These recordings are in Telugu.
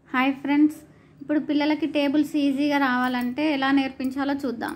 హాయ్ ఫ్రెండ్స్ ఇప్పుడు పిల్లలకి టేబుల్స్ ఈజీగా రావాలంటే ఎలా నేర్పించాలో చూద్దాం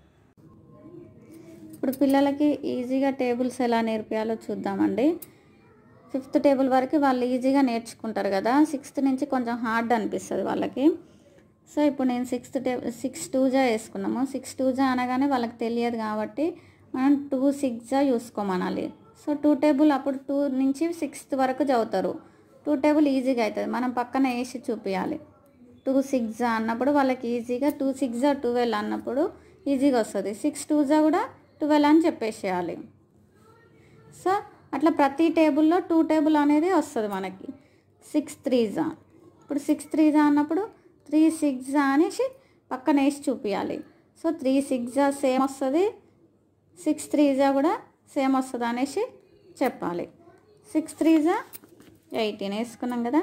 ఇప్పుడు పిల్లలకి ఈజీగా టేబుల్స్ ఎలా నేర్పించాలో చూద్దామండి ఫిఫ్త్ టేబుల్ వరకు వాళ్ళు ఈజీగా నేర్చుకుంటారు కదా సిక్స్త్ నుంచి కొంచెం హార్డ్ అనిపిస్తుంది వాళ్ళకి సో ఇప్పుడు నేను సిక్స్త్ టేబుల్ సిక్స్ టూజా వేసుకున్నాము సిక్స్ టూజా అనగానే వాళ్ళకి తెలియదు కాబట్టి మనం టూ సిక్స్జా చూసుకోమనాలి సో టూ టేబుల్ అప్పుడు టూ నుంచి సిక్స్త్ వరకు చదువుతారు టూ టేబుల్ ఈజీగా అవుతుంది మనం పక్కన వేసి చూపించాలి టూ సిక్స్ అన్నప్పుడు వాళ్ళకి ఈజీగా టూ సిక్స్ ట్వెల్వ్ అన్నప్పుడు ఈజీగా వస్తుంది సిక్స్ టూజా కూడా ట్వెల్వ్ అని చెప్పేసేయాలి సో అట్లా ప్రతి టేబుల్లో టూ టేబుల్ అనేది వస్తుంది మనకి సిక్స్ త్రీజా ఇప్పుడు సిక్స్ త్రీజా అన్నప్పుడు త్రీ సిక్స్ అనేసి పక్కన వేసి చూపించాలి సో త్రీ సిక్స్ సేమ్ వస్తుంది సిక్స్ త్రీజా కూడా సేమ్ వస్తుంది అనేసి చెప్పాలి సిక్స్ త్రీజా ఎయిటీన్ వేసుకున్నాం కదా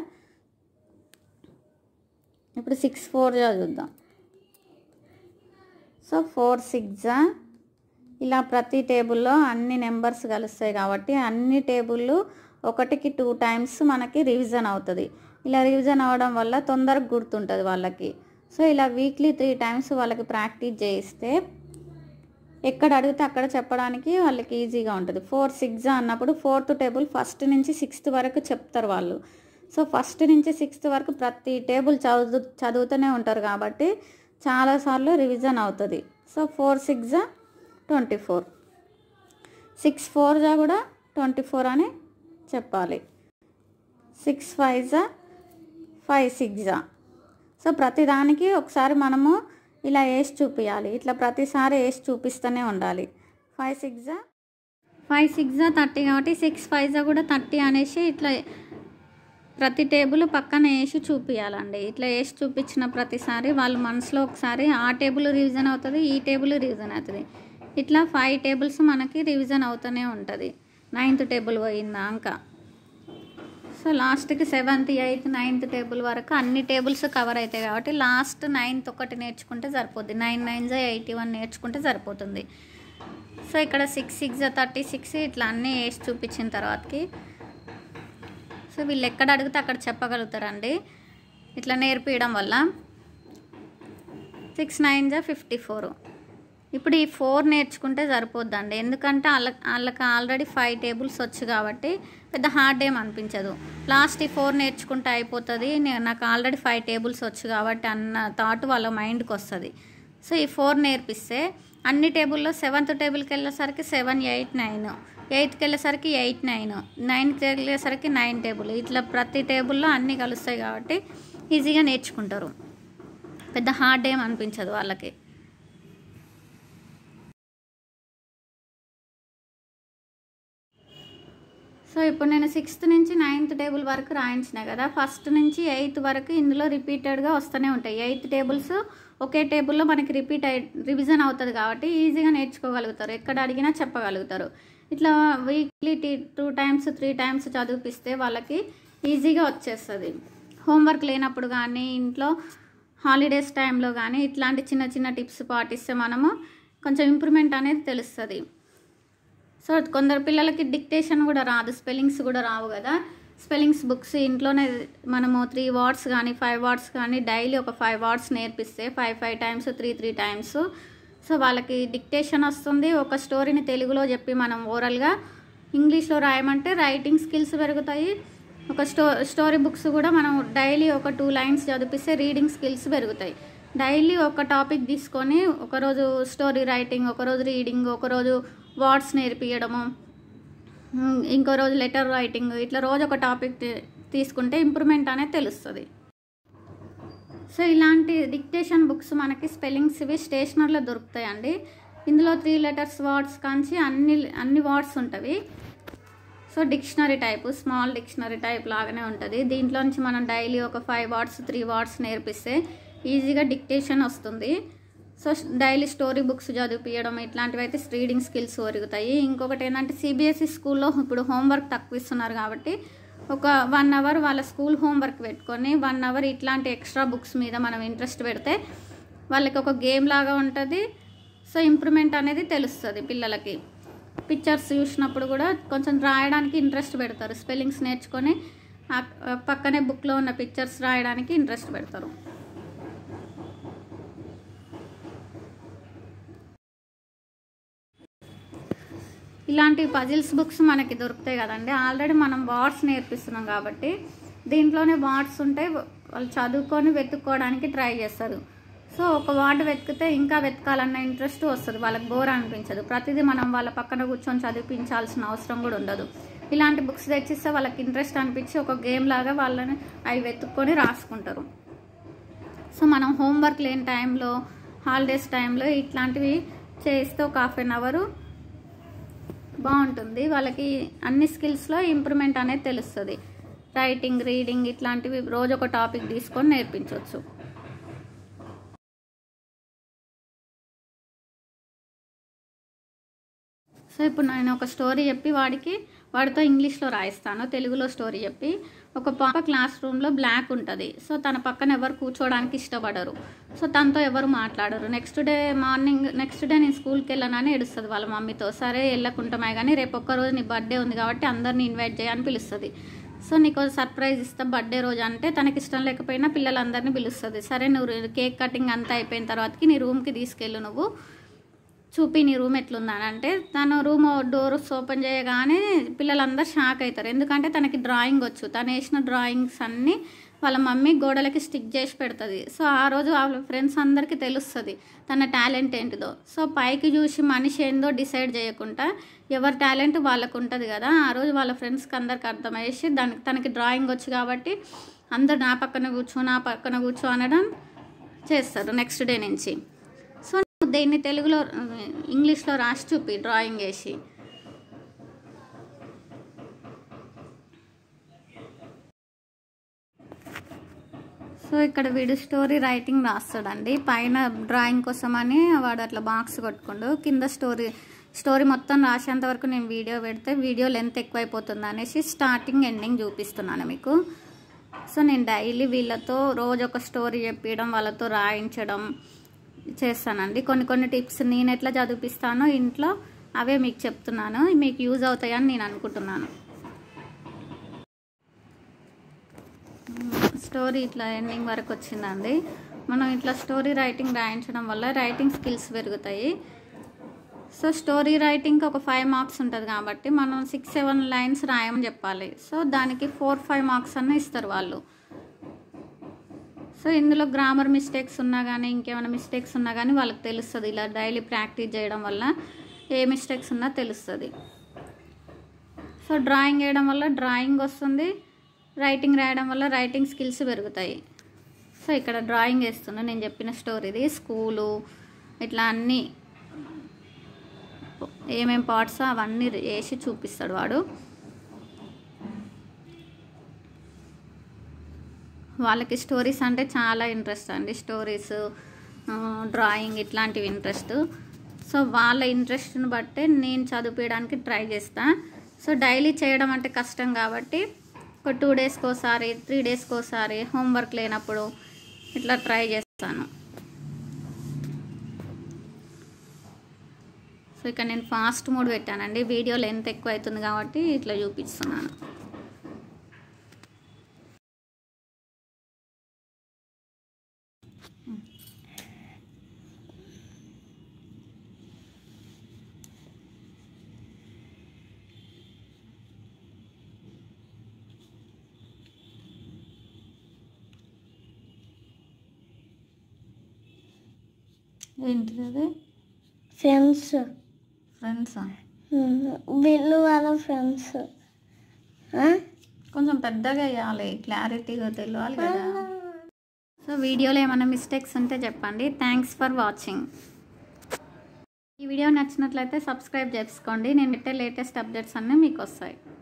ఇప్పుడు సిక్స్ ఫోర్ చూద్దాం సో ఫోర్ సిక్స్ ఇలా ప్రతి టేబుల్లో అన్ని నెంబర్స్ కలుస్తాయి కాబట్టి అన్ని టేబుల్లు ఒకటికి టూ టైమ్స్ మనకి రివిజన్ అవుతుంది ఇలా రివిజన్ అవ్వడం వల్ల తొందరగా గుర్తుంటుంది వాళ్ళకి సో ఇలా వీక్లీ త్రీ టైమ్స్ వాళ్ళకి ప్రాక్టీస్ చేయిస్తే ఎక్కడ అడిగితే అక్కడ చెప్పడానికి వాళ్ళకి ఈజీగా ఉంటుంది ఫోర్ సిక్స్ అన్నప్పుడు ఫోర్త్ టేబుల్ ఫస్ట్ నుంచి సిక్స్త్ వరకు చెప్తారు వాళ్ళు సో ఫస్ట్ నుంచి సిక్స్త్ వరకు ప్రతి టేబుల్ చదువు చదువుతూనే ఉంటారు కాబట్టి చాలాసార్లు రివిజన్ అవుతుంది so four six twenty four six four జా కూడా ట్వంటీ ఫోర్ అని చెప్పాలి సిక్స్ ఫైవ్ జా ఫైవ్ సిక్స్ జా సో ప్రతిదానికి ఒకసారి మనము ఇలా వేసి చూపించాలి ఇట్లా ప్రతిసారి వేసి చూపిస్తూనే ఉండాలి five six five six thirty కాబట్టి సిక్స్ ఫైవ్ కూడా థర్టీ అనేసి ఇట్లా ప్రతి టేబుల్ పక్కన వేసి చూపించాలండి ఇట్లా వేసి చూపించిన ప్రతిసారి వాళ్ళ మనసులో ఒకసారి ఆ టేబుల్ రివిజన్ అవుతుంది ఈ టేబుల్ రివిజన్ అవుతుంది ఇట్లా ఫైవ్ టేబుల్స్ మనకి రివిజన్ అవుతూనే ఉంటుంది నైన్త్ టేబుల్ పోయిందాక సో లాస్ట్కి సెవెంత్ ఎయిత్ నైన్త్ టేబుల్ వరకు అన్ని టేబుల్స్ కవర్ అవుతాయి కాబట్టి లాస్ట్ నైన్త్ ఒకటి నేర్చుకుంటే సరిపోద్ది నైన్ నైన్ జా ఎయిటీ వన్ నేర్చుకుంటే సరిపోతుంది సో ఇక్కడ సిక్స్ సిక్స్ థర్టీ సిక్స్ ఇట్లా అన్నీ వేసి చూపించిన తర్వాతకి సో వీళ్ళు ఎక్కడ అడిగితే అక్కడ చెప్పగలుగుతారండి ఇట్లా నేర్పించడం వల్ల సిక్స్ నైన్ జా ఫిఫ్టీ ఫోర్ ఇప్పుడు ఈ ఫోర్ నేర్చుకుంటే సరిపోద్దండి ఎందుకంటే వాళ్ళ వాళ్ళకి ఆల్రెడీ ఫైవ్ టేబుల్స్ వచ్చు కాబట్టి పెద్ద హార్డ్ ఏం అనిపించదు లాస్ట్ ఈ ఫోర్ నేర్చుకుంటే అయిపోతుంది నాకు ఆల్రెడీ ఫైవ్ టేబుల్స్ వచ్చు కాబట్టి అన్న థాట్ వాళ్ళ మైండ్కి వస్తుంది సో ఈ ఫోర్ నేర్పిస్తే అన్ని టేబుల్లో సెవెంత్ టేబుల్కి వెళ్ళేసరికి సెవెన్ ఎయిట్ నైన్ ఎయిత్కి వెళ్ళేసరికి ఎయిట్ నైన్ నైన్కి వెళ్ళేసరికి నైన్ టేబుల్ ఇట్లా ప్రతి టేబుల్లో అన్నీ కలుస్తాయి కాబట్టి ఈజీగా నేర్చుకుంటారు పెద్ద హార్డ్ ఏం అనిపించదు వాళ్ళకి సో ఇప్పుడు నేను సిక్స్త్ నుంచి నైన్త్ టేబుల్ వరకు రాయించిన కదా ఫస్ట్ నుంచి ఎయిత్ వరకు ఇందులో రిపీటెడ్గా వస్తూనే ఉంటాయి ఎయిత్ టేబుల్స్ ఒకే టేబుల్లో మనకి రిపీట్ అయి రివిజన్ అవుతుంది కాబట్టి ఈజీగా నేర్చుకోగలుగుతారు ఎక్కడ అడిగినా చెప్పగలుగుతారు ఇట్లా వీక్లీ టీ టూ టైమ్స్ త్రీ టైమ్స్ చదివిపిస్తే వాళ్ళకి ఈజీగా వచ్చేస్తుంది హోంవర్క్ లేనప్పుడు కానీ ఇంట్లో హాలిడేస్ టైంలో కానీ ఇట్లాంటి చిన్న చిన్న టిప్స్ పాటిస్తే మనము కొంచెం ఇంప్రూవ్మెంట్ అనేది తెలుస్తుంది సో కొందరు పిల్లలకి డిక్టేషన్ కూడా రాదు స్పెల్లింగ్స్ కూడా రావు కదా స్పెల్లింగ్స్ బుక్స్ ఇంట్లోనే మనము త్రీ వర్డ్స్ కానీ ఫైవ్ వర్డ్స్ కానీ డైలీ ఒక ఫైవ్ వర్డ్స్ నేర్పిస్తే five five times three three times so వాళ్ళకి డిక్టేషన్ వస్తుంది ఒక స్టోరీని తెలుగులో చెప్పి మనం ఓరల్గా ఇంగ్లీష్లో రాయమంటే రైటింగ్ స్కిల్స్ పెరుగుతాయి ఒక స్టో స్టోరీ బుక్స్ కూడా మనం డైలీ ఒక టూ లైన్స్ చదివిస్తే రీడింగ్ స్కిల్స్ పెరుగుతాయి డైలీ ఒక టాపిక్ తీసుకొని ఒకరోజు స్టోరీ రైటింగ్ ఒకరోజు రీడింగ్ ఒకరోజు వర్డ్స్ నేర్పించడము ఇంకో రోజు లెటర్ రైటింగ్ ఇట్లా రోజు ఒక టాపిక్ తీసుకుంటే ఇంప్రూవ్మెంట్ అనేది తెలుస్తుంది సో ఇలాంటి డిక్టేషన్ బుక్స్ మనకి స్పెల్లింగ్స్ ఇవి స్టేషనరీలో దొరుకుతాయండి ఇందులో త్రీ లెటర్స్ వర్డ్స్ కాంచి అన్ని అన్ని వర్డ్స్ ఉంటవి so dictionary type small dictionary type లాగానే ఉంటుంది దీంట్లో నుంచి మనం డైలీ ఒక ఫైవ్ వర్డ్స్ త్రీ వర్డ్స్ నేర్పిస్తే ఈజీగా డిక్టేషన్ వస్తుంది సో డైలీ స్టోరీ బుక్స్ చదివిపించడం ఇట్లాంటివి అయితే రీడింగ్ స్కిల్స్ పెరుగుతాయి ఇంకొకటి ఏంటంటే సిబిఎస్ఈ స్కూల్లో ఇప్పుడు హోంవర్క్ తక్కువ ఇస్తున్నారు కాబట్టి ఒక వన్ అవర్ వాళ్ళ స్కూల్ హోంవర్క్ పెట్టుకొని వన్ అవర్ ఇట్లాంటి ఎక్స్ట్రా బుక్స్ మీద మనం ఇంట్రెస్ట్ పెడితే వాళ్ళకి ఒక గేమ్ లాగా ఉంటుంది సో ఇంప్రూవ్మెంట్ అనేది తెలుస్తుంది పిల్లలకి పిక్చర్స్ చూసినప్పుడు కూడా కొంచెం రాయడానికి ఇంట్రెస్ట్ పెడతారు స్పెల్లింగ్స్ నేర్చుకొని ఆ పక్కనే బుక్లో ఉన్న పిక్చర్స్ రాయడానికి ఇంట్రెస్ట్ పెడతారు ఇలాంటి పజిల్స్ బుక్స్ మనకి దొరుకుతాయి కదండి ఆల్రెడీ మనం వార్డ్స్ నేర్పిస్తున్నాం కాబట్టి దీంట్లోనే వార్డ్స్ ఉంటే వాళ్ళు చదువుకొని వెతుక్కోవడానికి ట్రై చేస్తారు సో ఒక వార్డు వెతికితే ఇంకా వెతకాలన్న ఇంట్రెస్ట్ వస్తుంది వాళ్ళకి బోర్ అనిపించదు ప్రతిదీ మనం వాళ్ళ పక్కన కూర్చొని చదివించాల్సిన అవసరం కూడా ఉండదు ఇలాంటి బుక్స్ తెచ్చిస్తే వాళ్ళకి ఇంట్రెస్ట్ అనిపించి ఒక గేమ్ లాగా వాళ్ళని అవి వెతుక్కొని రాసుకుంటారు సో మనం హోంవర్క్ లేని టైంలో హాలిడేస్ టైంలో ఇట్లాంటివి చేస్తే ఒక హాఫ్ అన్ అవరు బాగుంటుంది వాళ్ళకి అన్ని స్కిల్స్లో ఇంప్రూవ్మెంట్ అనేది తెలుస్తుంది రైటింగ్ రీడింగ్ ఇట్లాంటివి రోజు ఒక టాపిక్ తీసుకొని నేర్పించవచ్చు సో ఇప్పుడు నేను ఒక స్టోరీ చెప్పి వాడికి వాడితో ఇంగ్లీష్లో రాయిస్తాను తెలుగులో స్టోరీ చెప్పి ఒక పాప క్లాస్ రూమ్లో బ్లాక్ ఉంటుంది సో తన పక్కన ఎవరు కూర్చోవడానికి ఇష్టపడరు సో తనతో ఎవరు మాట్లాడరు next day morning next day నేను స్కూల్కి వెళ్ళానని ఏడుస్తుంది వాళ్ళ మమ్మీతో సరే వెళ్ళకుంటామే కానీ రేపు ఒక్కరోజు నీ బర్త్డే ఉంది కాబట్టి అందరిని ఇన్వైట్ చేయని పిలుస్తుంది సో నీకు సర్ప్రైజ్ ఇస్తా బర్త్డే రోజు అంటే తనకి ఇష్టం లేకపోయినా పిల్లలందరినీ పిలుస్తుంది సరే నువ్వు కేక్ కటింగ్ అంతా అయిపోయిన తర్వాతకి నీ రూమ్కి తీసుకెళ్ళు నువ్వు చూపి నీ రూమ్ ఎట్లుందని అంటే తను రూమ్ డోర్స్ ఓపెన్ చేయగానే పిల్లలందరూ షాక్ అవుతారు ఎందుకంటే తనకి డ్రాయింగ్ వచ్చు తను వేసిన డ్రాయింగ్స్ అన్నీ వాళ్ళ మమ్మీ గోడలకి స్టిక్ చేసి పెడుతుంది సో ఆ రోజు వాళ్ళ ఫ్రెండ్స్ అందరికీ తెలుస్తుంది తన టాలెంట్ ఏంటిదో సో పైకి చూసి మనిషి ఏందో డిసైడ్ చేయకుండా ఎవరి టాలెంట్ వాళ్ళకు ఉంటుంది కదా ఆ రోజు వాళ్ళ ఫ్రెండ్స్కి అందరికి అర్థమయ్యేసి దానికి తనకి డ్రాయింగ్ వచ్చు కాబట్టి అందరు నా పక్కన కూర్చో నా పక్కన కూర్చో అనడం చేస్తారు నెక్స్ట్ డే నుంచి సో దీన్ని తెలుగులో ఇంగ్లీష్లో రాసి చూపి డ్రాయింగ్ వేసి సో ఇక్కడ వీడు స్టోరీ రైటింగ్ రాస్తాడండి పైన డ్రాయింగ్ కోసం అని వాడు అట్లా బాక్స్ కొట్టుకుండు కింద స్టోరీ స్టోరీ మొత్తం రాసేంత వరకు నేను వీడియో పెడితే వీడియో లెంత్ ఎక్కువైపోతుంది అనేసి స్టార్టింగ్ ఎండింగ్ చూపిస్తున్నాను మీకు సో నేను డైలీ వీళ్ళతో రోజు ఒక స్టోరీ చెప్పడం వాళ్ళతో రాయించడం చేస్తానండి కొన్ని కొన్ని టిప్స్ నేను ఎట్లా చదివిపిస్తానో ఇంట్లో అవే మీకు చెప్తున్నాను మీకు యూజ్ అవుతాయని నేను అనుకుంటున్నాను స్టోరీ ఇట్లా ఎండింగ్ వరకు వచ్చిందండి మనం ఇట్లా స్టోరీ రైటింగ్ రాయించడం వల్ల రైటింగ్ స్కిల్స్ పెరుగుతాయి సో స్టోరీ రైటింగ్కి ఒక ఫైవ్ మార్క్స్ ఉంటుంది కాబట్టి మనం సిక్స్ సెవెన్ లైన్స్ రాయమని చెప్పాలి సో దానికి ఫోర్ ఫైవ్ మార్క్స్ అన్న ఇస్తారు వాళ్ళు సో ఇందులో గ్రామర్ మిస్టేక్స్ ఉన్నా కానీ ఇంకేమైనా మిస్టేక్స్ ఉన్నా కానీ వాళ్ళకి తెలుస్తుంది ఇలా డైలీ ప్రాక్టీస్ చేయడం వల్ల ఏ మిస్టేక్స్ ఉన్నా తెలుస్తుంది సో డ్రాయింగ్ వేయడం వల్ల డ్రాయింగ్ వస్తుంది రైటింగ్ రాయడం వల్ల రైటింగ్ స్కిల్స్ పెరుగుతాయి సో ఇక్కడ డ్రాయింగ్ వేస్తున్నా నేను చెప్పిన స్టోరీది స్కూలు ఇట్లా అన్నీ ఏమేం పార్ట్స్ అవన్నీ వేసి చూపిస్తాడు వాడు వాళ్ళకి స్టోరీస్ అంటే చాలా ఇంట్రెస్ట్ అండి స్టోరీస్ డ్రాయింగ్ ఇట్లాంటివి ఇంట్రెస్ట్ సో వాళ్ళ ఇంట్రెస్ట్ని బట్టే నేను చదివించడానికి ట్రై చేస్తా సో డైలీ చేయడం అంటే కష్టం కాబట్టి ఒక టూ డేస్కి ఒకసారి త్రీ డేస్కి ఒకసారి హోంవర్క్ లేనప్పుడు ఇట్లా ట్రై చేస్తాను సో ఇక్కడ నేను ఫాస్ట్ మోడ్ పెట్టానండి వీడియో లెంత్ ఎక్కువ అవుతుంది కాబట్టి ఇట్లా చూపిస్తున్నాను ఏంటిది అది ఫ్రెండ్స్ ఫ్రెండ్సా వీళ్ళు వాళ్ళ ఫ్రెండ్స్ కొంచెం పెద్దగా వేయాలి క్లారిటీగా తెలియాలి కదా సో వీడియోలో ఏమైనా మిస్టేక్స్ ఉంటే చెప్పండి థ్యాంక్స్ ఫర్ వాచింగ్ ఈ వీడియో నచ్చినట్లయితే సబ్స్క్రైబ్ చేసుకోండి నేను పెట్టే లేటెస్ట్ అప్డేట్స్ అన్నీ మీకు వస్తాయి